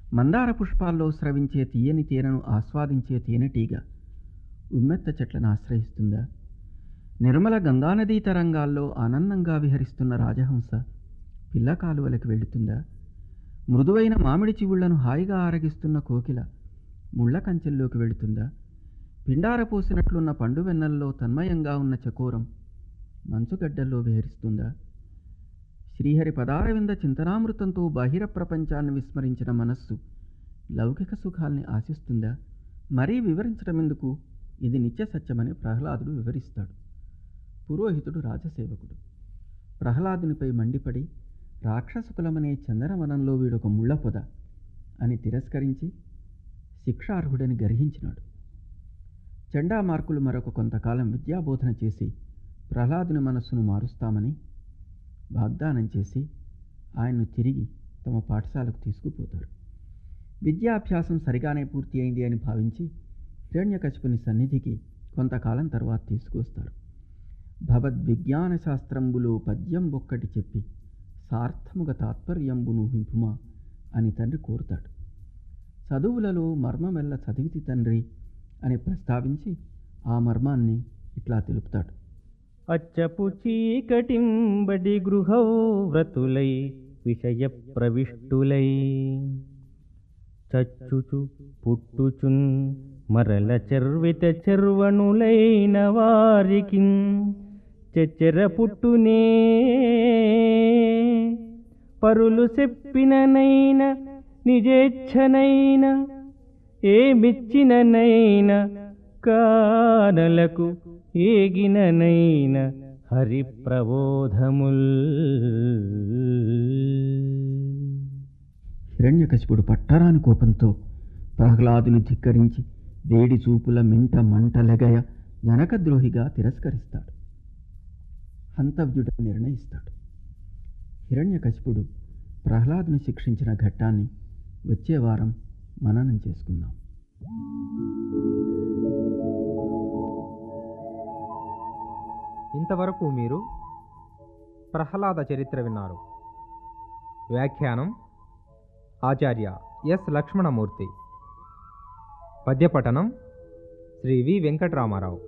మందార పుష్పాల్లో స్రవించే తీయని తేనెను ఆస్వాదించే తేనెటీగ ఉమ్మెత్త చెట్లను ఆశ్రయిస్తుందా నిర్మల గంగానదీ తరంగాల్లో ఆనందంగా విహరిస్తున్న రాజహంస పిల్ల కాలువలకు వెళుతుందా మృదువైన మామిడి చివుళ్లను హాయిగా ఆరగిస్తున్న కోకిల ముళ్ళ కంచెల్లోకి వెళుతుందా పిండార పోసినట్లున్న పండు వెన్నెల్లో తన్మయంగా ఉన్న చకోరం మంచుగడ్డల్లో విహరిస్తుందా శ్రీహరి పదారవింద చింతనామృతంతో బాహిర ప్రపంచాన్ని విస్మరించిన మనస్సు లౌకిక సుఖాల్ని ఆశిస్తుందా మరీ వివరించడం ఎందుకు ఇది నిత్య సత్యమని ప్రహ్లాదుడు వివరిస్తాడు పురోహితుడు రాజసేవకుడు ప్రహ్లాదునిపై మండిపడి రాక్షసకులమనే చందనవనంలో వీడొక ముళ్ళ పొద అని తిరస్కరించి శిక్షార్హుడని గర్హించినాడు చండామార్కులు మరొక కొంతకాలం విద్యాబోధన చేసి ప్రహ్లాదుని మనస్సును మారుస్తామని వాగ్దానం చేసి ఆయన్ను తిరిగి తమ పాఠశాలకు తీసుకుపోతారు విద్యాభ్యాసం సరిగానే పూర్తి అయింది అని భావించి హిరణ్యకశిపుని సన్నిధికి కొంతకాలం తర్వాత తీసుకొస్తారు భగవద్విజ్ఞాన శాస్త్రంబులో పద్యం ఒక్కటి చెప్పి సార్థముగ తాత్పర్యంబును హింపుమా అని తండ్రి కోరుతాడు చదువులలో మర్మమెల్ల చదివితి తండ్రి అని ప్రస్తావించి ఆ మర్మాన్ని ఇట్లా తెలుపుతాడు అచ్చపు చీకటింబడి గృహౌ వ్రతులై విషయ ప్రవిష్టులై చచ్చుచు పుట్టుచున్ మరల చెర్విత చెర్వణులైన వారికి చెచ్చెర పుట్టునే పరులు చెప్పిననైన నిజేచ్ఛనైన ఏమిచ్చిననైన కానలకు ఏగిననైన హరి ప్రబోధముల్ హిరణ్యకశిపుడు పట్టరాని కోపంతో ప్రహ్లాదుని ధిక్కరించి వేడి చూపుల మింట మంటలెగయ జనకద్రోహిగా తిరస్కరిస్తాడు హంతవ్యుడని నిర్ణయిస్తాడు హిరణ్యకశిపుడు ప్రహ్లాదుని శిక్షించిన ఘట్టాన్ని వచ్చే వారం మననం చేసుకుందాం ఇంతవరకు మీరు ప్రహ్లాద చరిత్ర విన్నారు వ్యాఖ్యానం ఆచార్య ఎస్ లక్ష్మణమూర్తి పద్యపఠనం శ్రీ వి వెంకటరామారావు